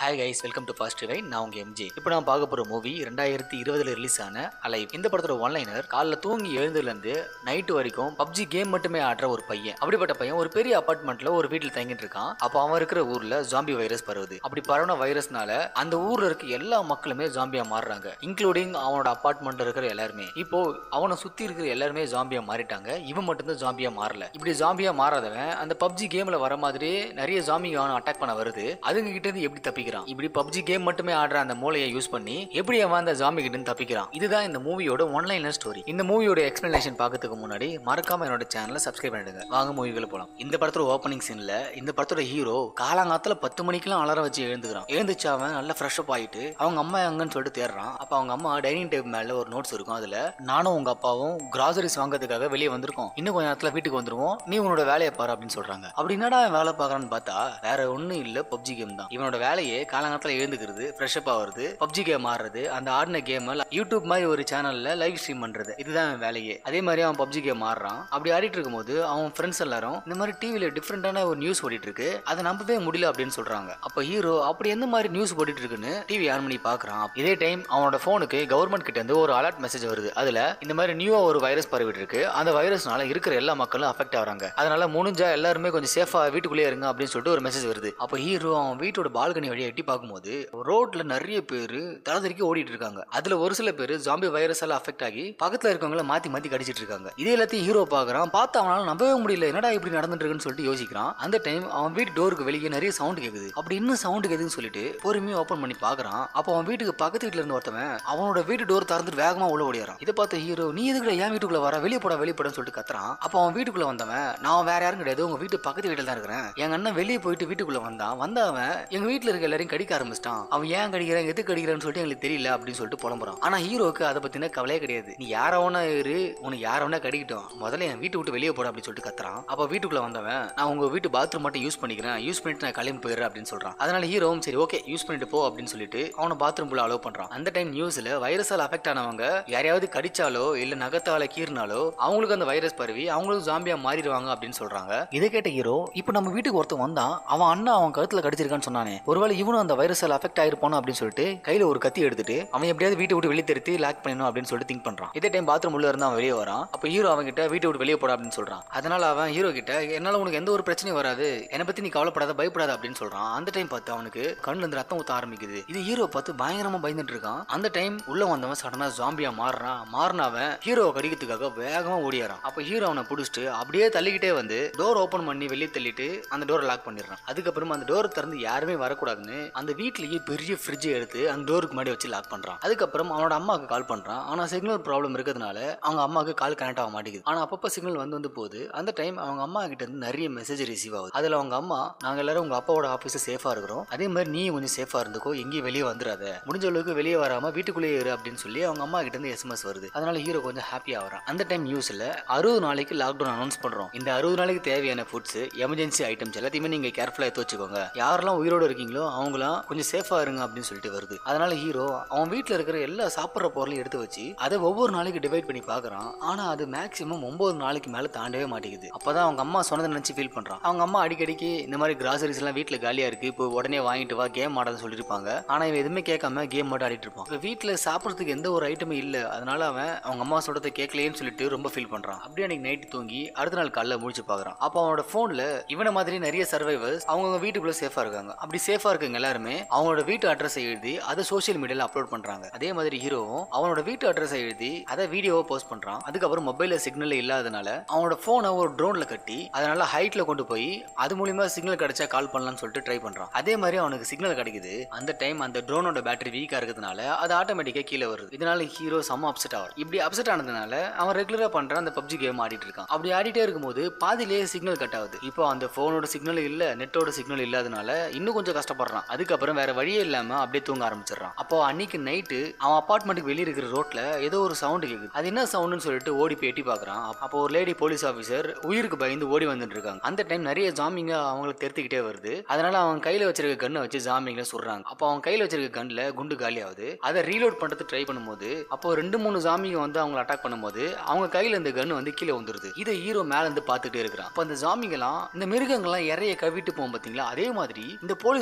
hi guys welcome to fast way நான் உங்க MJ இப்போ நான் பார்க்க போற மூவி ரெண்டாயிரத்தி இருபதுல ரிலீஸ் ஆன அலைவ் இந்த படத்தோட ஒன்லைனர் காலைல தூங்கி எழுந்ததுல இருந்து நைட்டு வரைக்கும் பப்ஜி கேம் மட்டுமே ஆடுற ஒரு பையன் அப்படிப்பட்ட பையன் ஒரு பெரிய அபார்ட்மெண்ட்ல ஒரு வீட்டில் தங்கிட்டு இருக்கான் அப்போ அவன் இருக்கிற ஊர்ல ஜாம்பி வைரஸ் பரவுது அப்படி பரவன வைரஸ்னால அந்த ஊர்ல இருக்க எல்லா மக்களுமே ஜாம்பியா மாறுறாங்க இன்க்ளூடிங் அவனோட அபார்ட்மெண்ட்ல இருக்கிற எல்லாருமே இப்போ அவனை சுத்தி இருக்கிற எல்லாருமே ஜாம்பியா மாறிட்டாங்க இவன் மட்டும்தான் ஜாம்பியா மாறல இப்படி ஜாம்பியா மாறாதவன் அந்த பப்ஜி கேம்ல வர மாதிரி நிறைய ஜாம்பி அவனை அட்டாக் பண்ண வருது அதுங்க கிட்ட இருந்து எப்படி தப்பிக்கிறான் இப்படி பப்ஜி கேம் மட்டுமே ஆடுற அந்த மூளையை யூஸ் பண்ணி எப்படி அவன் அந்த ஜாம்பி கிட்ட இருந்து தப்பிக்கிறான் இதுதான் இந்த மூவியோட ஒன்லைனர் ஸ்டோரி இந்த மூவியோட எக்ஸ்பிளனேஷன் பார்க்கறதுக்கு முன்னாடி மறக்காம என்னோட சேனலை சப்ஸ்கிரைப் பண்ணிடுங்க வாங்க மூவிகளை போலாம் இந்த படத்தோட ஓப்பனிங் சீன்ல இந்த படத்தோட ஹீரோ காலாங்காத்துல பத்து மணிக்கெல்லாம் அலாரம் வச்சு எழுந்துக்கிறான் எழுந்துச்சு அவன் நல்லா ஃப்ரெஷ் அப் ஆயிட்டு அவங்க அம்மா எங்கன்னு சொல்லிட்டு தேடுறான் அப்ப அவங்க அம்மா டைனிங் டேபிள் மேல ஒரு நோட்ஸ் இருக்கும் அதுல நானும் உங்க அப்பாவும் கிராசரிஸ் வாங்குறதுக்காக வெளியே வந்திருக்கோம் இன்னும் கொஞ்ச நேரத்துல வீட்டுக்கு வந்துருவோம் நீ உன்னோட வேலையை பாரு அப்படின்னு சொல்றாங்க அப்படி என்னடா அவன் வேலை பார்க்கறான்னு பார்த்தா வேற ஒண்ணும் இல்ல பப்ஜி கேம் தான் இவனோட வேலையே காலங்காலத்துல எழுந்துக்கிறது ஃப்ரெஷ் அப் ஆகுறது பப்ஜி கேம் ஆடுறது அந்த ஆடின கேம் யூடியூப் மாதிரி ஒரு சேனல்ல லைவ் ஸ்ட்ரீம் பண்றது இதுதான் அவன் வேலையே அதே மாதிரி அவன் பப்ஜி கேம் ஆடுறான் அப்படி ஆடிட்டு இருக்கும்போது அவன் ஃப்ரெண்ட்ஸ் எல்லாரும் இந்த மாதிரி டிவில டிஃப்ரெண்டான ஒரு நியூஸ் ஓடிட்டு இருக்கு அதை நம்பவே முடியல அப்படின்னு சொல்றாங்க அப்ப ஹீரோ அப்படி எந்த மாதிரி நியூஸ் ஓடிட்டு இருக்குன்னு டிவி ஆன் பண்ணி பாக்குறான் இதே டைம் அவனோட போனுக்கு கவர்மெண்ட் கிட்ட இருந்து ஒரு அலர்ட் மெசேஜ் வருது அதுல இந்த மாதிரி நியூவா ஒரு வைரஸ் பரவிட்டு இருக்கு அந்த வைரஸ்னால இருக்கிற எல்லா மக்களும் அஃபெக்ட் ஆகுறாங்க அதனால முடிஞ்சா எல்லாருமே கொஞ்சம் சேஃபா வீட்டுக்குள்ளே இருங்க அப்படின்னு சொல்லிட்டு ஒரு மெசேஜ் வருது அப்ப ஹீரோ அவன் வீட்டோட பால்கனி வழியா எட்டி பார்க்கும்போது ரோட்ல நிறைய பேர் தலதறிக்க ஓடிட்டு இருக்காங்க அதுல ஒரு சில பேர் ஜாம்பி வைரஸால அஃபெக்ட் ஆகி பக்கத்துல இருக்கவங்கள மாத்தி மாத்தி கடிச்சிட்டு இருக்காங்க இதே எல்லாத்தையும் ஹீரோ பாக்குறான் பார்த்து அவனால நம்பவே முடியல என்னடா இப்படி நடந்துட்டு இருக்குன்னு சொல்லிட்டு யோசிக்கிறான் அந்த டைம் அவன் வீட்டு டோருக்கு வெளியே நிறைய சவுண்ட் கேக்குது அப்படி இன்னும் சவுண்ட் கேக்குதுன்னு சொல்லிட்டு பொறுமையா ஓபன் பண்ணி பாக்குறான் அப்போ அவன் வீட்டுக்கு பக்கத்து வீட்டுல இருந்து ஒருத்தவன் அவனோட வீட்டு டோர் திறந்துட்டு வேகமா உள்ள ஓடியாரான் இதை பார்த்த ஹீரோ நீ எதுக்குள்ள என் வீட்டுக்குள்ள வர வெளியே போட வெளியே போடன்னு சொல்லிட்டு கத்துறான் அப்போ அவன் வீட்டுக்குள்ள வந்தவன் நான் வேற யாரும் கிடையாது உங்க வீட்டு பக்கத்து வீட்டுல தான் இருக்கிறேன் எங்க அண்ணன் வெளியே போயிட்டு வீட்டுக்குள்ள வந்தான் வந்தவன் எங்க வீட்டுல இருக்க எல்லாரையும் கடிக்க ஆரம்பிச்சிட்டான் அவன் ஏன் கடிக்கிறான் எதுக்கு கடிக்கிறான்னு சொல்லிட்டு எங்களுக்கு தெரியல அப்படின்னு சொல்லிட்டு புலம்புறான் ஆனா ஹீரோக்கு அதை பத்தின கவலையே கிடையாது நீ யாரவனா இரு உனக்கு யாரவனா கடிக்கட்டும் முதல்ல என் வீட்டு விட்டு வெளியே போட அப்படின்னு சொல்லிட்டு கத்துறான் அப்ப வீட்டுக்குள்ள வந்தவன் நான் உங்க வீட்டு பாத்ரூம் மட்டும் யூஸ் பண்ணிக்கிறேன் யூஸ் பண்ணிட்டு நான் கிளம்பி போயிடுறேன் அப்படின்னு சொல்றான் அதனால ஹீரோவும் சரி ஓகே யூஸ் பண்ணிட்டு போ அப்படின்னு சொல்லிட்டு அவனை பாத்ரூம் குள்ள அலோவ் பண்றான் அந்த டைம் நியூஸ்ல வைரஸால் அஃபெக்ட் ஆனவங்க யாரையாவது கடிச்சாலோ இல்ல நகத்தால கீறினாலோ அவங்களுக்கு அந்த வைரஸ் பரவி அவங்களும் ஜாம்பியா மாறிடுவாங்க அப்படின்னு சொல்றாங்க இதை கேட்ட ஹீரோ இப்போ நம்ம வீட்டுக்கு ஒருத்தன் வந்தான் அவன் அண்ணன் அவன் கழுத்துல கடிச்சிருக்கான்னு சொன்னானே ஒருவேளை இவனும் அந்த வைரஸால் அஃபெக்ட் ஆயிருப்பானோ அப்படின்னு சொல்லிட்டு கையில ஒரு கத்தி எடுத்துட்டு அவன் எப்படியாவது வீட்டை விட்டு வெளியே திருத்தி லாக் பண்ணணும் அப்படின்னு சொல்லிட்டு திங்க் பண்றான் இதே டைம் பாத்ரூம் உள்ள இருந்து அவன் வெளியே வரான் அப்ப ஹீரோ அவன் கிட்ட வீட்டை விட்டு வெளியே போட அப்படின்னு சொல்றான் அதனால அவன் ஹீரோ கிட்ட என்னால உனக்கு எந்த ஒரு பிரச்சனையும் வராது என்னை பத்தி நீ கவலைப்படாத பயப்படாத அப்படின்னு சொல்றான் அந்த டைம் பார்த்து அவனுக்கு கண்ணுல இருந்து ரத்தம் ஊத்த ஆரம்பிக்குது இது ஹீரோ பார்த்து பயங்கரமா பயந்துட்டு இருக்கான் அந்த டைம் உள்ள வந்தவன் சடனா ஜாம்பியா மாறுறான் மாறின அவன் ஹீரோவை கடிக்கிறதுக்காக வேகமா ஓடியாரான் அப்ப ஹீரோ அவனை பிடிச்சிட்டு அப்படியே தள்ளிக்கிட்டே வந்து டோர் ஓபன் பண்ணி வெளியே தள்ளிட்டு அந்த டோரை லாக் பண்ணிடுறான் அதுக்கப்புறமா அந்த டோர் திறந்து யாருமே வரக்கூடாதுன்னு அந்த வீட்லயே பெரிய ஃப்ரிட்ஜ் எடுத்து அந்த டோருக்கு முன்னாடி வச்சு லாக் பண்றான் அதுக்கப்புறம் அவனோட அம்மாவுக்கு கால் பண்றான் ஆனா சிக்னல் ப்ராப்ளம் இருக்கிறதுனால அவங்க அம்மாவுக்கு கால் கனெக்ட் ஆக மாட்டேங்குது ஆனா அப்பப்ப சிக்னல் வந்து வந்து போகுது அந்த டைம் அவங்க அம்மா கிட்ட இருந்து நிறைய மெசேஜ் ரிசீவ் ஆகுது அதுல அவங்க அம்மா நாங்க எல்லாரும் உங்க அப்பாவோட ஆபீஸ் சேஃபா இருக்கிறோம் அதே மாதிரி நீ கொஞ்சம் சேஃபா இருந்துக்கோ எங்கேயும் வெளியே வந்துடாத முடிஞ்ச அளவுக்கு வெளியே வராம வீட்டுக்குள்ளேயே இரு அப்படின்னு சொல்லி அவங்க அம்மா கிட்ட இருந்து எஸ்எம்எஸ் வருது அதனால ஹீரோ கொஞ்சம் ஹாப்பி ஆகிறான் அந்த டைம் நியூஸ்ல அறுபது நாளைக்கு லாக்டவுன் அனௌன்ஸ் பண்றோம் இந்த அறுபது நாளைக்கு தேவையான ஃபுட்ஸ் எமர்ஜென்சி ஐட்டம்ஸ் எல்லாத்தையுமே நீங்க கேர்ஃபுல்லா எடுத்து வச்சுக்கோங்க யாரெல்லாம் உயிரோட இருக்கீங்களோ அவங்களாம் கொஞ்சம் சேஃபா இருங்க அப்படின்னு சொல்லிட்டு வருது அதனால ஹீரோ அவன் வீட்டில் இருக்கிற எல்லா சாப்பிட்ற பொருளையும் எடுத்து வச்சு அதை ஒவ்வொரு நாளைக்கு டிவைட் பண்ணி பார்க்கறான் ஆனா அது மேக்ஸிமம் ஒன்பது நாளைக்கு மேல தாண்டவே மாட்டேங்குது அப்பதான் அவங்க அம்மா சொன்னதை நினைச்சு ஃபீல் பண்றான் அவங்க அம்மா அடிக்கடிக்கு இந்த மாதிரி கிராசரிஸ் எல்லாம் வீட்டுல காலியா இருக்கு இப்போ உடனே வாங்கிட்டு வா கேம் ஆடாத சொல்லிருப்பாங்க ஆனா இவன் எதுவுமே கேட்காம கேம் மட்டும் ஆடிட்டு இருப்பான் இப்போ வீட்டுல சாப்பிட்றதுக்கு எந்த ஒரு ஐட்டமும் இல்ல அதனால அவன் அவங்க அம்மா சொல்றதை கேட்கலையேன்னு சொல்லிட்டு ரொம்ப ஃபீல் பண்றான் அப்படியே அன்னைக்கு நைட் தூங்கி அடுத்த நாள் காலைல முடிச்சு பாக்குறான் அப்போ அவனோட போன்ல இவனை மாதிரி நிறைய சர்வைவர்ஸ் அவங்க வீட்டுக்குள்ள சேஃபா இருக்காங்க அப்படி சேஃபா இருக்கவங்க எல்லாருமே அவங்களோட வீட்டு அட்ரஸை எழுதி அதை சோஷியல் மீடியால அப்லோட் பண்றாங்க அதே மாதிரி ஹீரோவும் அவனோட வீட்டு அட்ரஸை எழுதி அதை வீடியோவை போஸ்ட் பண்றான் அதுக்கப்புறம் மொபைல்ல சிக்னல் இல்லாதனால அவனோட போனை ஒரு ட்ரோன்ல கட்டி அதனால ஹைட்ல கொண்டு போய் அது மூலியமா சிக்னல் கிடைச்சா கால் பண்ணலாம்னு சொல்லிட்டு ட்ரை பண்றான் அதே மாதிரி அவனுக்கு சிக்னல் கிடைக்குது அந்த டைம் அந்த ட்ரோனோட பேட்டரி வீக்கா இருக்கிறதுனால அது ஆட்டோமேட்டிக்கா கீழே வருது இதனால ஹீரோ செம்ம அப்செட் ஆகும் இப்படி அப்செட் ஆனதுனால அவன் ரெகுலரா பண்ற அந்த பப்ஜி கேம் ஆடிட்டு இருக்கான் அப்படி ஆடிட்டே இருக்கும்போது பாதியிலேயே சிக்னல் கட் ஆகுது இப்போ அந்த போனோட சிக்னல் இல்ல நெட்டோட சிக்னல் இல்லாதனால இன்னும் கொஞ்சம் கஷ்டப்படுறான் அதுக்கப்புறம் வேற வழியே இல்லாம அப்படியே தூங்க ஆரம்பிச்சிடறான் அப்போ அன்னைக்கு நைட்டு அவன் அப்பார்ட்மெண்ட்டுக்கு வெளியே இருக்கிற ரோட்ல ஏதோ ஒரு சவுண்ட் கேக்குது அது என்ன சவுண்டுன்னு சொல்லிட்டு ஓடி போய் எட்டி பாக்குறான் அப்போ ஒரு லேடி போலீஸ் ஆஃபீஸர் உயிருக்கு பயந்து ஓடி வந்துட்டு இருக்காங்க அந்த டைம் நிறைய ஜாமிங்க அவங்களுக்கு தெரித்துக்கிட்டே வருது அதனால அவன் கையில வச்சிருக்க கண்ணை வச்சு ஜாமிங்ல சுடுறாங்க அப்போ அவன் கையில வச்சிருக்க கன்ல குண்டு காலி ஆகுது அதை ரீலோட் பண்றது ட்ரை பண்ணும்போது அப்போ ரெண்டு மூணு ஜாமிங்க வந்து அவங்களை அட்டாக் பண்ணும்போது அவங்க கையில இந்த கன் வந்து கீழே வந்துருது இதை ஹீரோ மேல இருந்து பார்த்துட்டே இருக்கிறான் அப்போ அந்த ஜாமிங்கெல்லாம் இந்த மிருகங்கள்லாம் இறைய கவிட்டு போகும் பாத்தீங்களா அதே மாதிரி இந்த போலீஸ் ஆஃபீஸரை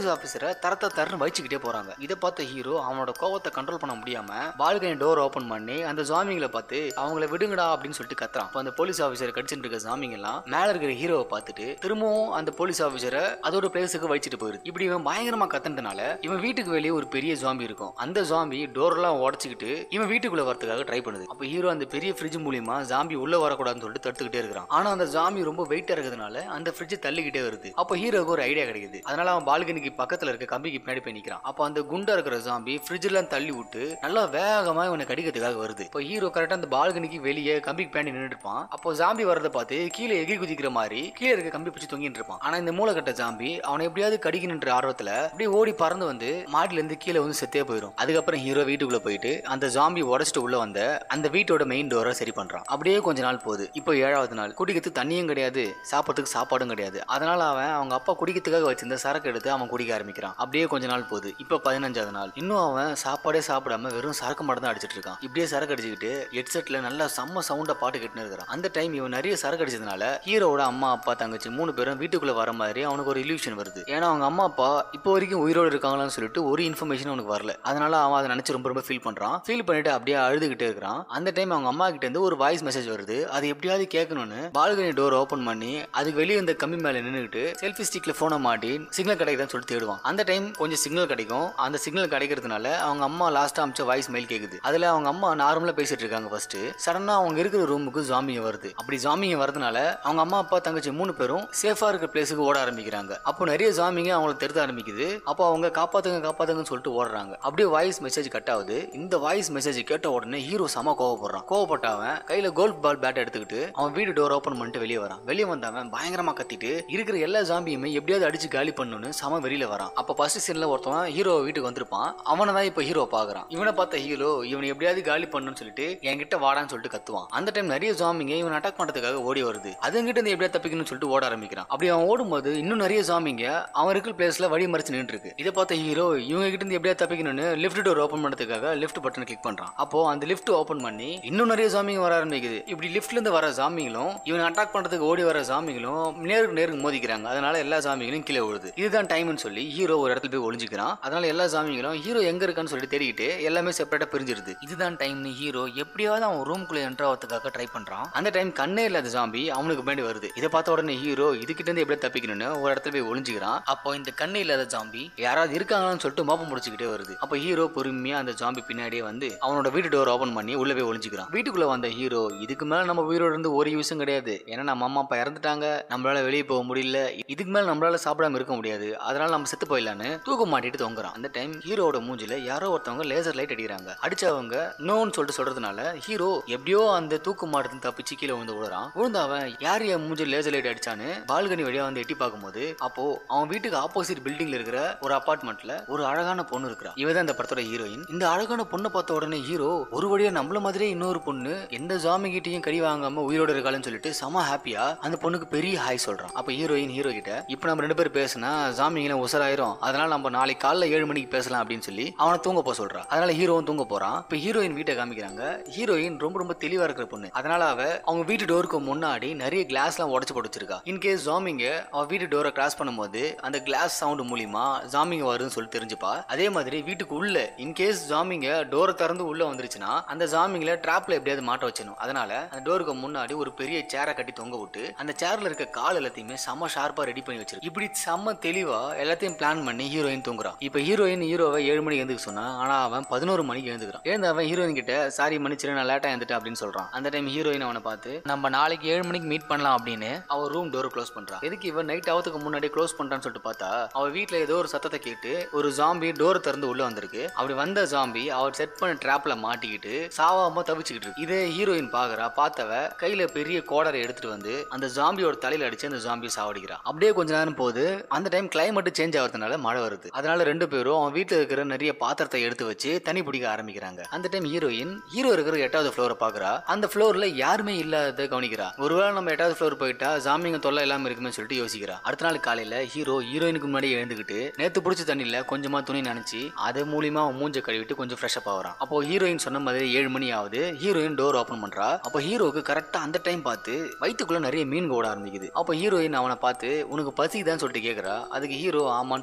தரத்த தரன்னு வச்சுக்கிட்டே போறாங்க இதை பார்த்த ஹீரோ அவனோட கோவத்தை கண்ட்ரோல் பண்ண முடியாம பால்கனி டோர் ஓபன் பண்ணி அந்த ஜாமிங்களை பார்த்து அவங்கள விடுங்கடா அப்படின்னு சொல்லிட்டு கத்துறான் அப்ப அந்த போலீஸ் ஆஃபீஸர் கடிச்சிட்டு இருக்க ஜாமிங்க எல்லாம் மேல இருக்கிற ஹீரோவை பார்த்துட்டு திரும்பவும் அந்த போலீஸ் ஆஃபீஸரை அதோட பிளேஸுக்கு வச்சுட்டு போயிருது இப்படி இவன் பயங்கரமா கத்துனதுனால இவன் வீட்டுக்கு வெளியே ஒரு பெரிய ஜாம்பி இருக்கும் அந்த ஜாம்பி டோர் எல்லாம் உடச்சிக்கிட்டு இவன் வீட்டுக்குள்ள வரதுக்காக ட்ரை பண்ணுது அப்ப ஹீரோ அந்த பெரிய ஃப்ரிட்ஜ் மூலியமா ஜாம்பி உள்ள வரக்கூடாதுன்னு சொல்லிட்டு தடுத்துக்கிட்டே இருக்கிறான் ஆனா அந்த ஜாம்பி ரொம்ப வெயிட்டா இருக்கிறதுனால அந்த ஃப்ரிட்ஜ் தள்ளிக்கிட்டே வருது அப்ப ஹீரோக்கு ஒரு ஐடியா கிடைக்குது அதனால அவன் பால்கனிக்கு பக்கத்துல இருக்க கம்பிக்கு பின்னாடி போய் நிக்கிறான் அப்ப அந்த குண்டா இருக்கிற ஜாம்பி ஃப்ரிட்ஜ் எல்லாம் தள்ளி விட்டு நல்லா வேகமா இவனை கடிக்கிறதுக்காக வருது இப்போ ஹீரோ கரெக்டா அந்த பால்கனிக்கு வெளியே கம்பிக்கு பின்னாடி நின்னுட்டு இருப்பான் அப்போ ஜாம்பி வரதை பார்த்து கீழே எகிரி குதிக்கிற மாதிரி கீழே இருக்க கம்பி பிடிச்சி தொங்கிட்டு இருப்பான் ஆனா இந்த மூளைக்கட்ட ஜாம்பி அவனை எப்படியாவது கடிக்கணுன்ற ஆர்வத்துல அப்படியே ஓடி பறந்து வந்து மாடில இருந்து கீழே வந்து செத்தே போயிடும் அதுக்கப்புறம் ஹீரோ வீட்டுக்குள்ள போயிட்டு அந்த ஜாம்பி உடச்சிட்டு உள்ள வந்த அந்த வீட்டோட மெயின் டோரை சரி பண்றான் அப்படியே கொஞ்ச நாள் போகுது இப்போ ஏழாவது நாள் குடிக்கிறதுக்கு தண்ணியும் கிடையாது சாப்பிட்றதுக்கு சாப்பாடும் கிடையாது அதனால அவன் அவங்க அப்பா குடிக்கிறதுக்காக வச்சிருந்த சரக்கு எடுத்து அவன் குடிக்க ஆரம்பிக்கிறான் அப்படியே கொஞ்ச நாள் போகுது இப்போ பதினஞ்சாவது நாள் இன்னும் அவன் சாப்பாடே சாப்பிடாம வெறும் சரக்கு மட்டும் தான் அடிச்சிட்டு இருக்கான் இப்படியே சரக்கு அடிச்சுக்கிட்டு ஹெட்செட்ல நல்லா செம்ம சவுண்டா பாட்டு கேட்டுன்னு இருக்கிறான் அந்த டைம் இவன் நிறைய சரக்கு அடிச்சதுனால ஹீரோவோட அம்மா அப்பா தங்கச்சி மூணு பேரும் வீட்டுக்குள்ள வர மாதிரி அவனுக்கு ஒரு இல்யூஷன் வருது ஏன்னா அவங்க அம்மா அப்பா இப்போ வரைக்கும் உயிரோடு இருக்காங்களான்னு சொல்லிட்டு ஒரு இன்ஃபர்மேஷன் அவனுக்கு வரல அதனால அவன் அதை நினைச்சு ரொம்ப ரொம்ப ஃபீல் பண்றான் ஃபீல் பண்ணிட்டு அப்படியே அழுதுகிட்டே இருக்கிறான் அந்த டைம் அவங்க அம்மா கிட்ட இருந்து ஒரு வாய்ஸ் மெசேஜ் வருது அது எப்படியாவது கேட்கணும்னு பால்கனி டோர் ஓபன் பண்ணி அதுக்கு வெளியே இந்த கம்பி மேல நின்னுக்கிட்டு செல்ஃபி ஸ்டிக்ல போனை மாட்டி சிக்னல் கிடைக்குதான்னு சொல்லிட்டு தேடுவான் அந்த டைம் கொஞ்சம் சிக்னல் கிடைக்கும் அந்த சிக்னல் கிடைக்கிறதுனால அவங்க அம்மா லாஸ்டா அமிச்ச வாய்ஸ் மெயில் கேக்குது அதுல அவங்க அம்மா நார்மலா பேசிட்டு இருக்காங்க ஃபர்ஸ்ட் சடனா அவங்க இருக்கிற ரூமுக்கு ஜாமிங்க வருது அப்படி ஜாமிங்க வரதுனால அவங்க அம்மா அப்பா தங்கச்சி மூணு பேரும் சேஃபா இருக்கிற பிளேஸுக்கு ஓட ஆரம்பிக்கிறாங்க அப்போ நிறைய ஜாமிங்க அவங்கள தெருத்த ஆரம்பிக்குது அப்போ அவங்க காப்பாத்துங்க காப்பாத்துங்கன்னு சொல்லிட்டு ஓடுறாங்க அப்படியே வாய்ஸ் மெசேஜ் கட் ஆகுது இந்த வாய்ஸ் மெசேஜ் கேட்ட உடனே ஹீரோ செம கோவப்படுறான் கோவப்பட்ட அவன் கையில கோல்ட் பால் பேட் எடுத்துக்கிட்டு அவன் வீடு டோர் ஓபன் பண்ணிட்டு வெளியே வரான் வெளியே வந்தவன் பயங்கரமா கத்திட்டு இருக்கிற எல்லா ஜாம்பியுமே எப்படியாவது அடிச்சு காலி பண்ணணும்னு சம வெளியில வரான் அப்ப ஃபர்ஸ்ட் சீன்ல ஒருத்தவன் ஹீரோ வீட்டுக்கு வந்திருப்பான் அவனை தான் இப்ப ஹீரோ பாக்குறான் இவனை பார்த்த ஹீரோ இவனை எப்படியாவது காலி பண்ணணும்னு சொல்லிட்டு என்கிட்ட வாடான்னு சொல்லிட்டு கத்துவான் அந்த டைம் நிறைய ஜாம்பிங்க இவன் அட்டாக் பண்றதுக்காக ஓடி வருது அதுங்கிட்ட இருந்து எப்படியா தப்பிக்கணும்னு சொல்லிட்டு ஓட ஆரம்பிக்கிறான் அப்படி அவன் ஓடும்போது இன்னும் நிறைய ஜாம்பிங்க அவன் இருக்கிற பிளேஸ்ல வழி மறைச்சு நின்று இருக்கு இதை பார்த்த ஹீரோ இவங்க கிட்ட இருந்து எப்படியா தப்பிக்கணும்னு லிஃப்ட் டோர் ஓபன் பண்ணதுக்காக லிஃப்ட் பட்டன் கிளிக் பண்றான் அப்போ அந்த லிஃப்ட் ஓபன் பண்ணி இன்னும் நிறைய ஜாம்பிங்க வர ஆரம்பிக்குது இப்படி லிஃப்ட்ல இருந்து வர ஜாம்பிங்களும் இவன் அட்டாக் பண்றதுக்கு ஓடி வர ஜாம்பிங்களும் நேருக்கு நேருக்கு மோதிக்கிறாங்க அதனால எல்லா ஜாம்பிங்களும் கீழே விழுது இதுதான் டைம்னு சொல்லி ஹீரோ ஒரு இடத்துல போய் ஒளிஞ்சுக்கிறான் அதனால எல்லா ஜாம்பிங்களும் ஹீரோ எங்க இருக்கான்னு சொல்லிட்டு தேடிக்கிட்டு எல்லாமே செப்பரேட்டா பிரிஞ்சிருது இதுதான் டைம்னு ஹீரோ எப்படியாவது அவன் ரூம்குள்ள என்டர் ஆகிறதுக்காக ட்ரை பண்றான் அந்த டைம் கண்ணே இல்லாத ஜாம்பி அவனுக்கு பின்னாடி வருது இதை பார்த்த உடனே ஹீரோ இதுகிட்ட இருந்து எப்படி தப்பிக்கணும்னு ஒரு இடத்துல போய் ஒளிஞ்சுக்கிறான் அப்போ இந்த கண்ணு இல்லாத ஜாம்பி யாராவது இருக்காங்களான்னு சொல்லிட்டு மோப்பம் முடிச்சுக்கிட்டே வருது அப்போ ஹீரோ பொறுமையா அந்த ஜாம்பி பின்னாடியே வந்து அவனோட வீட்டு டோர் ஓபன் பண்ணி உள்ள போய் ஒளிஞ்சுக்கிறான் வீட்டுக்குள்ள வந்த ஹீரோ இதுக்கு மேல நம்ம உயிரோட இருந்து ஒரு யூஸும் கிடையாது ஏன்னா நம்ம அம்மா அப்பா இறந்துட்டாங்க நம்மளால வெளியே போக முடியல இதுக்கு மேல நம்மளால சாப்பிடாம இருக்க முடியாது அதனால நம்ம செத்து போயிடலான்னு தூக்க மாட்டிட்டு தொங்குறான் அந்த டைம் ஹீரோவோட மூஞ்சில யாரோ ஒருத்தவங்க லேசர் லைட் அடிக்கிறாங்க அடிச்சவங்க நோன்னு சொல்லிட்டு சொல்றதுனால ஹீரோ எப்படியோ அந்த தூக்கு மாட்டது தப்பிச்சு கீழே வந்து விழுறான் விழுந்த அவன் யார் என் மூஞ்சில் லேசர் லைட் அடிச்சான்னு பால்கனி வழியா வந்து எட்டி பார்க்கும்போது அப்போ அவன் வீட்டுக்கு ஆப்போசிட் பில்டிங்ல இருக்கிற ஒரு அபார்ட்மெண்ட்ல ஒரு அழகான பொண்ணு இருக்கிறா இவ தான் இந்த படத்தோட ஹீரோயின் இந்த அழகான பொண்ணை பார்த்த உடனே ஹீரோ ஒரு வழியா நம்மள மாதிரியே இன்னொரு பொண்ணு எந்த ஜாமி கிட்டயும் கறி வாங்காம உயிரோட இருக்காளுன்னு சொல்லிட்டு செம ஹாப்பியா அந்த பொண்ணுக்கு பெரிய ஹாய் சொல்றான் அப்ப ஹீரோயின் ஹீரோ கிட்ட இப்ப நம்ம ரெண்டு பேரும் பேசினா ஜாமிங்கள உசராயிரும் அதனால நம்ம நாளைக்கு காலைல ஏழு மணிக்கு பேசலாம் அப்படின்னு சொல்லி அவனை தூங்க போக சொல்றான் அதனால ஹீரோவும் தூங்க போறான் இப்ப ஹீரோயின் வீட்டை காமிக்கிறாங்க ஹீரோயின் ரொம்ப ரொம்ப தெளிவா இருக்கிற பொண்ணு அதனால அவ அவங்க வீட்டு டோருக்கு முன்னாடி நிறைய கிளாஸ் எல்லாம் உடச்சு போட்டு வச்சிருக்கா இன்கேஸ் ஜாமிங்க அவ வீட்டு டோரை கிராஸ் பண்ணும்போது அந்த கிளாஸ் சவுண்ட் மூலியமா ஜாமிங்க வருதுன்னு சொல்லி தெரிஞ்சுப்பா அதே மாதிரி வீட்டுக்கு உள்ள இன்கேஸ் ஜாமிங்க டோரை திறந்து உள்ள வந்துருச்சுன்னா அந்த ஜாமிங்ல ட்ராப்ல எப்படியாவது மாட்ட வச்சிடணும் அதனால அந்த டோருக்கு முன்னாடி ஒரு பெரிய சேரை கட்டி தொங்க விட்டு அந்த சேர்ல இருக்க கால் எல்லாத்தையுமே செம்ம ஷார்ப்பா ரெடி பண்ணி வச்சிருக்கு இப்படி செம்ம தெளிவா எல்லாத்தையும் பிளான் பண்ணி ஹீரோயின் தூங்குறான் இப்ப ஹீரோயின் ஹீரோவை ஏழு மணிக்கு எழுந்துக்க சொன்னா ஆனா அவன் பதினோரு மணிக்கு எழுந்துக்கிறான் எழுந்து அவன் ஹீரோயின் கிட்ட சாரி மன்னிச்சிரு நான் லேட்டா எழுந்துட்டேன் அப்படின்னு சொல்றான் அந்த டைம் ஹீரோயின் அவனை பார்த்து நம்ம நாளைக்கு ஏழு மணிக்கு மீட் பண்ணலாம் அப்படின்னு அவ ரூம் டோர் க்ளோஸ் பண்றான் எதுக்கு இவன் நைட் ஆவதுக்கு முன்னாடி க்ளோஸ் பண்றான்னு சொல்லிட்டு பார்த்தா அவ வீட்ல ஏதோ ஒரு சத்தத்தை கேட்டு ஒரு ஜாம்பி டோர் திறந்து உள்ள வந்திருக்கு அப்படி வந்த ஜாம்பி அவர் செட் பண்ண ட்ராப்ல மாட்டிக்கிட்டு சாவாம தவிச்சுக்கிட்டு இருக்கு இதே ஹீரோயின் பாக்குறா பார்த்தவ கையில பெரிய கோடரை எடுத்துட்டு வந்து அந்த ஜாம்பியோட தலையில அடிச்சு அந்த ஜாம்பி சாவடிக்கிறா அப்படியே கொஞ்ச நேரம் போகுது அந்த டைம் கிளைமேட் சேஞ்ச் ஆகிறதுனால மழை வருது அதனால ரெண்டு பேரும் அவன் வீட்டுல இருக்கிற நிறைய பாத்திரத்தை எடுத்து வச்சு தண்ணி பிடிக்க ஆரம்பிக்கிறாங்க அந்த டைம் ஹீரோயின் ஹீரோ இருக்கிற எட்டாவது ஃப்ளோரை பாக்குறா அந்த ஃப்ளோர்ல யாருமே இல்லாத கவனிக்கிறா ஒருவேளை நம்ம எட்டாவது ஃப்ளோர் போயிட்டா ஜாமிங்க தொல்லை இல்லாம இருக்குமே சொல்லிட்டு யோசிக்கிறா அடுத்த நாள் காலையில ஹீரோ ஹீரோயினுக்கு முன்னாடி எழுந்துக்கிட்டு நேத்து பிடிச்ச தண்ணியில கொஞ்சமா துணி நினைச்சு அது மூலியமா அவன் மூஞ்ச கழுவிட்டு கொஞ்சம் ஃப்ரெஷ் அப் ஆகுறான் அப்போ ஹீரோயின் சொன்ன மாதிரி ஏழு மணி ஆகுது ஹீரோயின் டோர் ஓபன் பண்றா அப்போ ஹீரோக்கு கரெக்டா அந்த டைம் பார்த்து வயித்துக்குள்ள நிறைய மீன் ஓட ஆரம்பிக்குது அப்போ ஹீரோயின் அவனை பார்த்து உனக்கு பசிக்குதான்னு சொல்லிட்டு கேக்குறா அதுக்கு ஹீரோ ஆமான்னு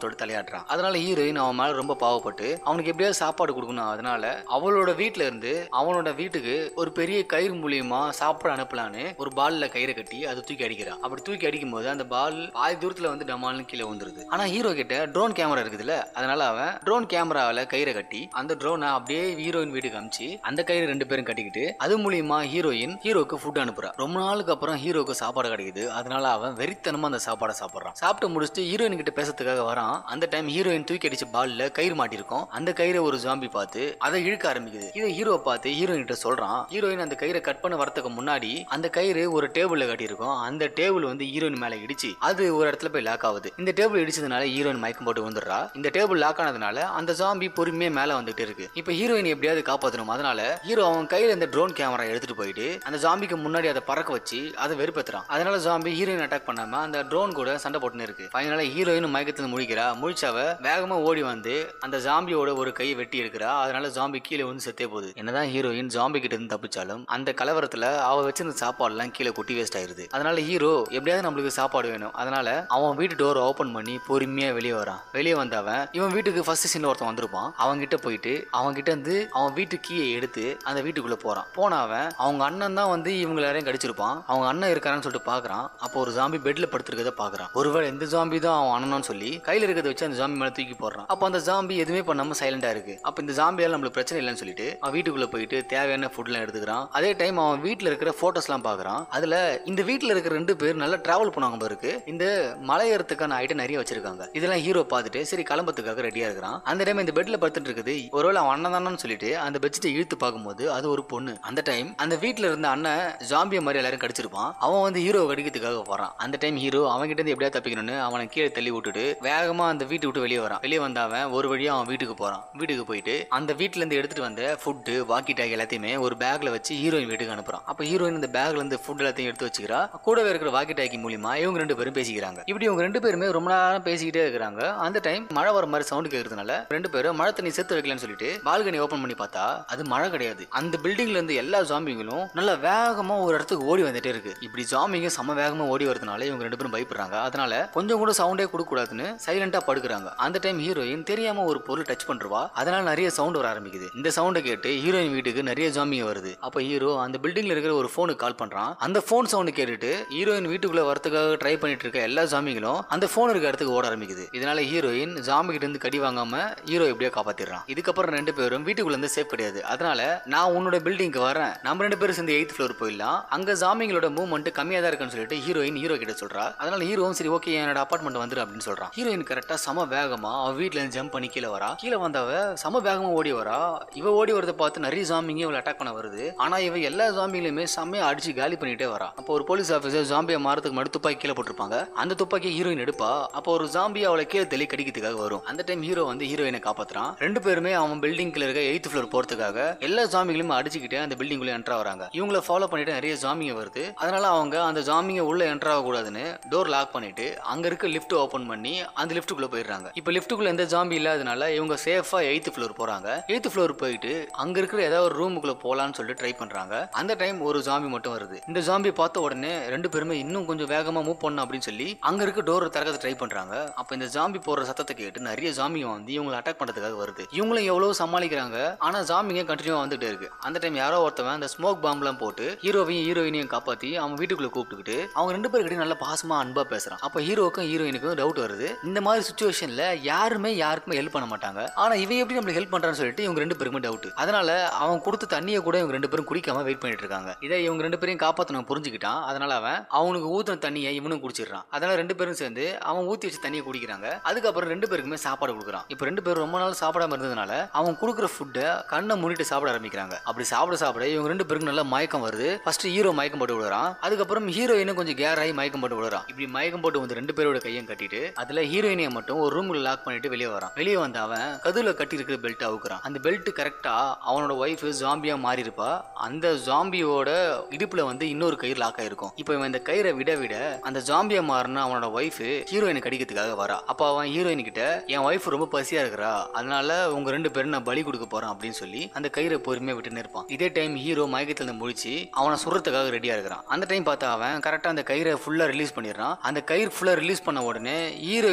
அவமானத்தோட தலையாடுறான் அதனால ஹீரோயின் அவன் மேல ரொம்ப பாவப்பட்டு அவனுக்கு எப்படியாவது சாப்பாடு கொடுக்கணும் அதனால அவளோட வீட்ல இருந்து அவனோட வீட்டுக்கு ஒரு பெரிய கயிறு மூலியமா சாப்பிட அனுப்பலான்னு ஒரு பால்ல கயிறை கட்டி அதை தூக்கி அடிக்கிறான் அப்படி தூக்கி அடிக்கும் போது அந்த பால் பாதி தூரத்துல வந்து டமால்னு கீழே வந்துருது ஆனா ஹீரோ கிட்ட ட்ரோன் கேமரா இருக்குதுல்ல அதனால அவன் ட்ரோன் கேமராவில கயிறை கட்டி அந்த ட்ரோனை அப்படியே ஹீரோயின் வீட்டுக்கு அமிச்சு அந்த கயிறு ரெண்டு பேரும் கட்டிக்கிட்டு அது மூலியமா ஹீரோயின் ஹீரோக்கு ஃபுட் அனுப்புறா ரொம்ப நாளுக்கு அப்புறம் ஹீரோக்கு சாப்பாடு கிடைக்குது அதனால அவன் வெறித்தனமா அந்த சாப்பாடை சாப்பிடுறான் சாப்பிட்டு முடிச்சுட்டு ஹீரோயின் கிட்ட பேசுறதுக்காக வரான் அந்த டைம் ஹீரோயின் தூக்கி அடிச்ச பால்ல கயிறு மாட்டிருக்கும் அந்த கயிறை ஒரு ஜாம்பி பார்த்து அதை இழுக்க ஆரம்பிக்குது இதை ஹீரோ பார்த்து ஹீரோயின் கிட்ட சொல்றான் ஹீரோயின் அந்த கயிறை கட் பண்ண வரதுக்கு முன்னாடி அந்த கயிறு ஒரு டேபிள்ல கட்டியிருக்கும் அந்த டேபிள் வந்து ஹீரோயின் மேல இடிச்சு அது ஒரு இடத்துல போய் லாக் ஆகுது இந்த டேபிள் இடிச்சதுனால ஹீரோயின் மயக்கம் போட்டு வந்துடுறா இந்த டேபிள் லாக் ஆனதுனால அந்த ஜாம்பி பொறுமையா மேல வந்துட்டு இருக்கு இப்போ ஹீரோயின் எப்படியாவது காப்பாத்தணும் அதனால ஹீரோ அவன் கையில இந்த ட்ரோன் கேமரா எடுத்துட்டு போயிட்டு அந்த ஜாம்பிக்கு முன்னாடி அதை பறக்க வச்சு அதை வெறுப்பேத்துறான் அதனால ஜாம்பி ஹீரோயின் அட்டாக் பண்ணாம அந்த ட்ரோன் கூட சண்டை போட்டுன்னு இருக்கு ஃபைனலா ஹீரோயின் மயக்கத்துல முழிக்கிறா முழிச்சவ வேகமா ஓடி வந்து அந்த ஜாம்பியோட ஒரு கையை வெட்டி எடுக்கிறா அதனால ஜாம்பி கீழே வந்து செத்தே போகுது என்னதான் ஹீரோயின் ஜாம்பி கிட்ட இருந்து தப்பிச்சாலும் அந்த கலவரத்துல அவ வச்சிருந்த சாப்பாடுலாம் கீழே கொட்டி வேஸ்ட் ஆயிருது அதனால ஹீரோ எப்படியாவது நம்மளுக்கு சாப்பாடு வேணும் அதனால அவன் வீட்டு டோர் ஓபன் பண்ணி பொறுமையா வெளியே வரான் வெளியே வந்தவன் இவன் வீட்டுக்கு ஃபர்ஸ்ட் சீன் ஒருத்தன் வந்திருப்பான் அவன் கிட்ட போயிட்டு அவன் கிட்ட இருந்து அவன் வீட்டு கீயை எடுத்து அந்த வீட்டுக்குள்ள போறான் போன அவன் அவங்க அண்ணன் தான் வந்து இவங்க எல்லாரையும் கடிச்சிருப்பான் அவங்க அண்ணன் இருக்காரான்னு சொல்லிட்டு பாக்குறான் அப்போ ஒரு ஜாம்பி பெட்ல படுத்திருக்கத பாக்குறான் ஒருவேளை எந்த ஜாம்பி தான் அவன் அண்ணன்னு சொல்லி கையில இருக்கிறத வச்சு அந்த ஜாம்பி மேல தூக்கி போடுறான் அப்போ அந்த ஜாம்பி எதுவுமே பண்ணாம சைலண்டா இருக்கு அப்ப இந்த ஜாம்பியால நம்மளுக்கு பிரச்சனை இல்லைன்னு சொல்லிட்டு அவன் வீட்டுக்குள்ள போயிட்டு தேவையான ஃபுட்லாம் எடுத்துக்கிறான் அதே டைம் அவன் வீட்டுல இருக்கிற போட்டோஸ்லாம் பாக்குறான் அதுல இந்த வீட்டுல இருக்கிற ரெண்டு பேர் நல்லா டிராவல் பண்ணுவாங்க போல இருக்கு இந்த மலை ஏறத்துக்கான ஐட்டம் நிறைய வச்சிருக்காங்க இதெல்லாம் ஹீரோ பார்த்துட்டு சரி கிளம்பத்துக்காக ரெடியா இருக்கிறான் அந்த டைம் இந்த பெட்ல படுத்துட்டு இருக்குது ஒருவேளை அவன் அண்ணன் தானு சொல்லிட்டு அந்த பெட்ஷீட்டை இழுத்து பார்க்கும்போது அது ஒரு பொண்ணு அந்த டைம் அந்த வீட்டுல இருந்த அண்ணன் ஜாம்பிய மாதிரி எல்லாரும் கடிச்சிருப்பான் அவன் வந்து ஹீரோ கடிக்கிறதுக்காக போறான் அந்த டைம் ஹீரோ அவன் கிட்ட இருந்து எப்படியா தப்பிக்கணும்னு அவனை கீழே தள்ளி விட்டுட்டு வேகமா அந்த வீட்டை விட்டு வெளியே வரான் வெளியே வந்த அவன் ஒரு வழியா அவன் வீட்டுக்கு போறான் வீட்டுக்கு போயிட்டு அந்த வீட்டுல இருந்து எடுத்துட்டு வந்த ஃபுட்டு வாக்கி டாக் எல்லாத்தையுமே ஒரு பேக்ல வச்சு ஹீரோயின் வீட்டுக்கு அனுப்புறான் அப்ப ஹீரோயின் இந்த பேக்ல இருந்து ஃபுட் எல்லாத்தையும் எடுத்து வச்சுக்கிறா கூடவே இருக்கிற வாக்கி டாக்கி மூலியமா இவங்க ரெண்டு பேரும் பேசிக்கிறாங்க இப்படி இவங்க ரெண்டு பேருமே ரொம்ப நேரம் பேசிக்கிட்டே இருக்கிறாங்க அந்த டைம் மழை வர மாதிரி சவுண்ட் கேட்கறதுனால ரெண்டு பேரும் மழை தண்ணி சேர்த்து வைக்கலன்னு சொல்லிட்டு பால்கனி ஓபன் பண்ணி பார்த்தா அது மழை கிடையாது அந்த பில்டிங்ல இருந்து எல்லா ஜாம்பிங்களும் நல்லா வேகமா ஒரு இடத்துக்கு ஓடி வந்துட்டே இருக்கு இப்படி ஜாம்பிங்க செம வேகமா ஓடி வரதுனால இவங்க ரெண்டு பேரும் பயப்படுறாங்க அதனால கொஞ்சம் கூட சவுண்டே கொடுக்க கூடாதுன்னு சைலண்டா படுக்கிறாங்க அந்த டைம் ஹீரோயின் தெரியாம ஒரு பொருள் டச் பண்றவா அதனால நிறைய சவுண்ட் வர ஆரம்பிக்குது இந்த சவுண்டை கேட்டு ஹீரோயின் வீட்டுக்கு நிறைய ஜாம்பிங்க வருது அப்ப ஹீரோ அந்த பில்டிங்ல இருக்கிற ஒரு போனுக்கு கால் பண்றான் அந்த போன் சவுண்ட் கேட்டுட்டு ஹீரோயின் வீட்டுக்குள்ள வரதுக்காக ட்ரை பண்ணிட்டு இருக்க எல்லா ஜாம்பிங்களும் அந்த போன் இருக்க இடத்துக்கு ஓட ஆரம்பிக்குது இதனால ஹீரோயின் ஜாம்பி கிட்ட இருந்து கடி வாங்காம ஹீரோ எப்படியோ காப்பாத்திடுறான் இதுக்கப்புறம் ரெண்டு பேரும் வீட்டுக்குள்ள இருந்து சேஃப் கிடையாது அதனால நான் உன்னோட பில்டிங்க்கு வரேன் நம்ம ரெண்டு பேரும் சேர்ந்து எயித் ஃப்ளோர் போயிடலாம் அங்க ஜாம்பிங்களோட மூவ்மெண்ட் கம்மியா தான் இருக்குன்னு சொல்லிட்டு ஹீரோயின் ஹீரோ கிட்ட சொல்றா அதனால ஹீரோவும் சரி ஓகே என்னோட அபார்ட்மெண்ட் வந்துரு அப்படின்னு சொல்றான் ஹீரோயின் கரெக்டா சம வேகமா அவ வீட்ல இருந்து ஜம்ப் பண்ணி கீழே வரா கீழே வந்தவ சம வேகமா ஓடி வரா இவ ஓடி வரதை பார்த்து நிறைய ஜாம்பிங்க இவளை அட்டாக் பண்ண வருது ஆனா இவ எல்லா ஜாம்பிங்களையுமே செம்மையா அடிச்சு காலி பண்ணிட்டே வரா அப்போ ஒரு போலீஸ் ஆஃபீஸர் ஜாம்பியை மாறதுக்கு முன்னாடி துப்பாக்கி கீழே போட்டிருப்பாங்க அந்த துப்பாக்கி ஹீரோயின் எடுப்பா அப்போ ஒரு ஜாம்பி அவளை கீழே தள்ளி கடிக்கிறதுக்காக வரும் அந்த டைம் ஹீரோ வந்து ஹீரோயினை காப்பாத்துறான் ரெண்டு பேருமே அவன் பில்டிங்ல இருக்க எயித் ஃப்ளோர் போறதுக்காக எல்லா ஜாம்பிகளையும் அடிச்சுக்கிட்டே அந்த பில்டிங்குள்ள என்ட்ரா வராங்க இவங்கள ஃபாலோ பண்ணிட்டு நிறைய ஜாம்பிங்க வருது அதனால அவங்க அந்த ஜாம்பிங்க உள்ள என்ட்ரா ஆக கூடாதுன்னு டோர் லாக் பண்ணிட்டு அங்க இருக்க லிஃப்ட் ஓபன் பண்ணி அந்த லிஃப்ட்டுக்குள்ள போயிடுறாங்க இப்போ லிஃப்ட்டுக்குள்ள எந்த ஜாம்பி இல்லாதனால இவங்க சேஃபா எயித் ஃப்ளோர் போறாங்க எயித் ஃப்ளோர் போயிட்டு அங்க இருக்கிற ஏதாவது ஒரு ரூமுக்குள்ள போலான்னு சொல்லிட்டு ட்ரை பண்றாங்க அந்த டைம் ஒரு ஜாம்பி மட்டும் வருது இந்த ஜாம்பி பார்த்த உடனே ரெண்டு பேருமே இன்னும் கொஞ்சம் வேகமா மூவ் பண்ணணும் அப்படின்னு சொல்லி அங்க இருக்க டோர் திறக்க ட்ரை பண்றாங்க அப்ப இந்த ஜாம்பி போற சத்தத்தை கேட்டு நிறைய ஜாம்பிங்க வந்து இவங்களை அட்டாக் பண்றதுக்காக வருது இவங்களும் எவ்வளவு சமாளிக்கிறாங்க ஆனா ஜாம்பிங்க கண்டினியூவா வந்துட்டே இருக்கு அந்த டைம் யாரோ ஒருத்தவன் அந்த ஸ்மோக் பாம்ப்லாம் போட்டு ஹீரோவையும் ஹீரோயினையும் காப்பாத்தி அவன் வீட்டுக்குள்ள கூப்பிட்டுக்கிட்டு அவங்க ரெண்டு பேருக்கிட்டையும் நல்லா பாசமா அன்பா பேசுறான் அப்ப ஹீரோக்கும் ஹீரோயினுக்கும் டவுட் வருது இந்த மாதிரி சுச்சுவேஷன்ல யாருமே யாருக்குமே ஹெல்ப் பண்ண மாட்டாங்க ஆனா இவன் எப்படி நம்மளுக்கு ஹெல்ப் பண்றான்னு சொல்லிட்டு இவங்க ரெண்டு பேருக்குமே டவுட் அதனால அவன் கொடுத்த தண்ணியை கூட இவங்க ரெண்டு பேரும் குடிக்காம வெயிட் பண்ணிட்டு இருக்காங்க இதை இவங்க ரெண்டு பேரையும் காப்பாத்தணும் புரிஞ்சுக்கிட்டான் அதனால அவன் அவனுக்கு ஊத்துன தண்ணியை இவனும் குடிச்சிடுறான் அதனால ரெண்டு பேரும் சேர்ந்து அவன் ஊத்தி வச்ச தண்ணியை குடிக்கிறாங்க அதுக்கப்புறம் ரெண்டு பேருக்குமே சாப்பாடு கொடுக்குறான் இப்போ ரெண்டு பேரும் ரொம்ப நாள் சாப்பிடாம இருந்ததுனால அவன் கொடுக்குற ஃபுட்டை கண்ணை மூடிட்டு சாப்பிட ஆரம்பிக்கிறாங்க அப்படி சாப்பிட சாப்பிட இவங்க ரெண்டு பேருக்கு நல்லா மயக்கம் வருது ஃபர்ஸ்ட் ஹீரோ மயக்கம் போட்டு விடுறான் அதுக்கப்புறம் ஹீரோயினும் கொஞ்சம் கேர் ஆகி மயக்கம் போட்டு விடுறான் இப்படி மயக்கம் போட்டு வந்து ரெண்டு பேரோட கையும் கட்டிட்டு அதுல ஹீரோயினையை மட்டும் ஒரு ரூம்ல லாக் பண்ணிட்டு வெளியே வரான் வெளியே வந்த அவன் கதுல கட்டி இருக்கிற பெல்ட் அவுக்குறான் அந்த பெல்ட் கரெக்டா அவனோட ஒய்ஃப் ஜாம்பியா மாறி இருப்பா அந்த ஜாம்பியோட இடுப்புல வந்து இன்னொரு கயிறு லாக் ஆயிருக்கும் இப்போ இவன் இந்த கயிறை விட விட அந்த ஜாம்பியா மாறின அவனோட ஒய்ஃப் ஹீரோயினை கடிக்கிறதுக்காக வரா அப்ப அவன் ஹீரோயின் கிட்ட என் ஒய்ஃப் ரொம்ப பசியா இருக்கிறா அதனால உங்க ரெண்டு பேரும் நான் பலி கொடுக்க போறேன் அப்படின்னு சொல்லி அந்த கயிறை பொறுமையா விட்டுன்னு இருப்பான் இதே டைம் ஹீரோ மயக்கத்துல இருந்து முழிச்சு அவனை சுடுறதுக்காக ரெடியா இருக்கிறான் அந்த டைம் பார்த்தா அவன் கரெக்டா அந்த கயிறை ஃபுல்லா ரிலீஸ் பண்ணிடுறான் அந்த கயிறு ஃபுல்லா ரிலீஸ் பண்ண உடனே ஹீரோயினை கடிக்கிறதுக்கு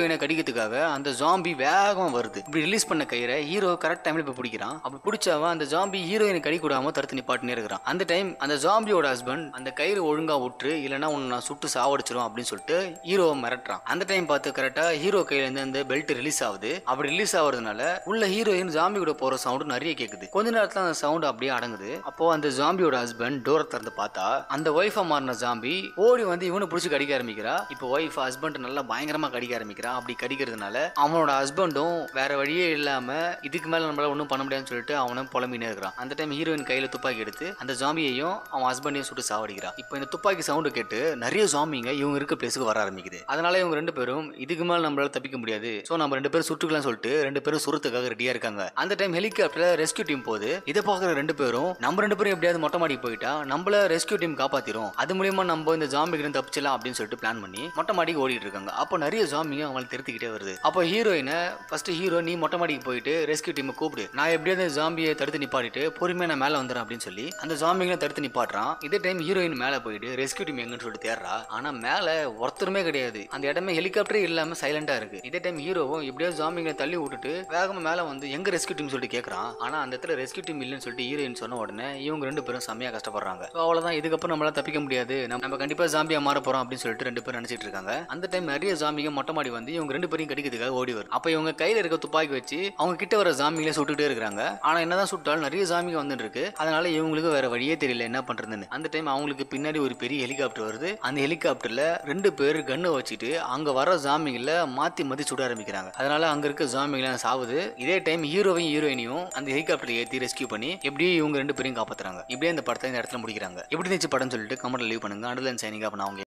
கடிக்கிறதுக்காக அந்த ஜாம்பி வேகமா வருது இப்படி ரிலீஸ் பண்ண கயிறை ஹீரோ கரெக்ட் டைம்ல போய் பிடிக்கிறான் அப்படி பிடிச்சவன் அந்த ஜாம்பி ஹீரோயினை கடி கூடாம தடுத்து நிப்பாட்டுனே இருக்கிறான் அந்த டைம் அந்த ஜாம்பியோட ஹஸ்பண்ட் அந்த கயிறு ஒழுங்கா விட்டுரு இல்லைன்னா உன்னை நான் சுட்டு சாவடிச்சிரும் அப்படின்னு சொல்லிட்டு ஹீரோவை மிரட்டுறான் அந்த டைம் பார்த்து கரெக்டா ஹீரோ கையில இருந்து அந்த பெல்ட் ரிலீஸ் ஆகுது அப்படி ரிலீஸ் ஆகுறதுனால உள்ள ஹீரோயின் ஜாம்பி கூட போற சவுண்ட் நிறைய கேக்குது கொஞ்ச நேரத்துல அந்த சவுண்ட் அப்படியே அடங்குது அப்போ அந்த ஜாம்பியோட ஹஸ்பண்ட் டோரை திறந்து பார்த்தா அந்த ஒய்ஃபா மாறின ஜாம்பி ஓடி வந்து இவனை பிடிச்சி கடிக்க ஆரம்பிக்கிறா இப்போ ஒய்ஃப் ஹஸ்பண்ட் நல்லா பயங்கரமா கடிக்க ஆரம்பிக்கிறா அப்படி கடிக்கிறதுனால அவனோட ஹஸ்பண்டும் வேற வழியே இல்லாம இதுக்கு மேல நம்மளால ஒன்றும் பண்ண முடியாதுன்னு சொல்லிட்டு அவனும் புலம்பினே இருக்கிறான் அந்த டைம் ஹீரோயின் கையில துப்பாக்கி எடுத்து அந்த ஜாம்பியையும் அவன் ஹஸ்பண்டையும் சுட்டு சாவடிக்கிறான் இப்போ இந்த துப்பாக்கி சவுண்டு கேட்டு நிறைய ஜாம்பிங்க இவங்க இருக்க பிளேஸுக்கு வர ஆரம்பிக்குது அதனால இவங்க ரெண்டு பேரும் இதுக்கு மேல நம்மளால தப்பிக்க முடியாது சோ நம்ம ரெண்டு பேரும் சுட்டுக்கலாம் சொல்லிட்டு ரெண்டு பேரும் சுரத்துக்காக ரெடியா இருக்காங்க அந்த டைம் ஹெலிகாப்டர்ல ரெஸ்கியூ டீம் போகுது இதை பாக்குற ரெண்டு பேரும் நம்ம ரெண்டு பேரும் எப்படியாவது மொட்டை மாடிக்கு போயிட்டா நம்மள ரெஸ்கியூ டீம் காப்பாத்திரும் அது மூலியமா நம்ம இந்த ஜாம்பிக்கு இருந்து தப்பிச்சலாம் அப்படின்னு சொல்லிட்டு பிளான் பண்ணி மொட்டை மாடிக்கு ஓடிட்டு இருக்காங்க அப்போ நிறைய ஜாம்பிங்க அவங்களை திருத்திக்கிட்டே வருது அப்போ ஹீரோயினை ஃபர்ஸ்ட் ஹீரோ நீ மொட்டை மாடிக்கு போயிட்டு ரெஸ்கியூ டீமை கூப்பிடு நான் எப்படியாவது ஜாம்பியை தடுத்து நிப்பாட்டிட்டு பொறுமையா நான் மேல வந்துடுறேன் அப்படின்னு சொல்லி அந்த ஜாம்பிங்களை தடுத்து நிப்பாட்டுறான் இதே டைம் ஹீரோயின் மேல போயிட்டு ரெஸ்கியூ டீம் எங்கன்னு சொல்லிட்டு தேடுறா ஆனா மேல ஒருத்தருமே கிடையாது அந்த இடமே ஹெலிகாப்டரே இல்லாம சைலண்டா இருக்கு இதே டைம் ஹீரோவும் எப்படியாவது ஜாம்பிங்களை தள்ளி விட்டுட்டு வேகமா மேல வந்து எங்க ரெஸ்கியூ டீம் சொல்லிட்டு கேக்குறான் ஆனா அந்த இடத்துல ரெஸ்கியூ டீம் இல்லைன்னு சொல்லிட்டு ஹீரோயின் சொன்ன உடனே இவங்க ரெண்டு பேரும் செம்மையா கஷ்டப்படுறாங்க So அவ்வளவுதான் இதுக்கப்புறம் நம்மளால தப்பிக்க முடியாது நம்ம நம்ம கண்டிப்பா ஜாம்பியா மாற போறோம் அப்படின்னு சொல்லிட்டு ரெண்டு பேரும் நினைச்சிட்டு இருக்காங்க அந்த டைம் நிறைய ஜாம்பிங்க மொட்டை மாடி வந்து இவங்க ரெண்டு பேரையும் கடிக்கிறதுக்காக ஓடி வரும் அப்ப இவங்க கையில இருக்க துப்பாக்கி வச்சு அவங்க கிட்ட வர ஜாம்பிகளை சுட்டுட்டே இருக்காங்க ஆனா என்னதான் சுட்டாலும் நிறைய ஜாம்பிங்க வந்துட்டு இருக்கு அதனால இவங்களுக்கு வேற வழியே தெரியல என்ன பண்றதுன்னு அந்த டைம் அவங்களுக்கு பின்னாடி ஒரு பெரிய ஹெலிகாப்டர் வருது அந்த ஹெலிகாப்டர்ல ரெண்டு பேர் கண்ணை வச்சுட்டு அங்க வர ஜாம்பிங்களை மாத்தி மாத்தி சுட ஆரம்பிக்கிறாங்க அதனால அங்க இருக்க ஜாம்பிங்கெல்லாம் சாவுது இதே டைம் ஹீரோவையும் ஹீரோயினையும் அந்த ஹெலிகாப்டர் ஏத்தி ரெஸ்கியூ பண்ணி எப்படியும் இவங்க ரெண்டு பேரையும் காப்பாத்துறாங்க இப்படியே இந்த படத்தை இந்த இடத்துல முடிக்கிறாங்க எப்படி இருந்துச்சு படம் சொல்லிட்டு கமெண்ட்ல லீவ் பண்ணுங்க அண்டர்லைன் சைனிங் அப்ப நான் அவங்க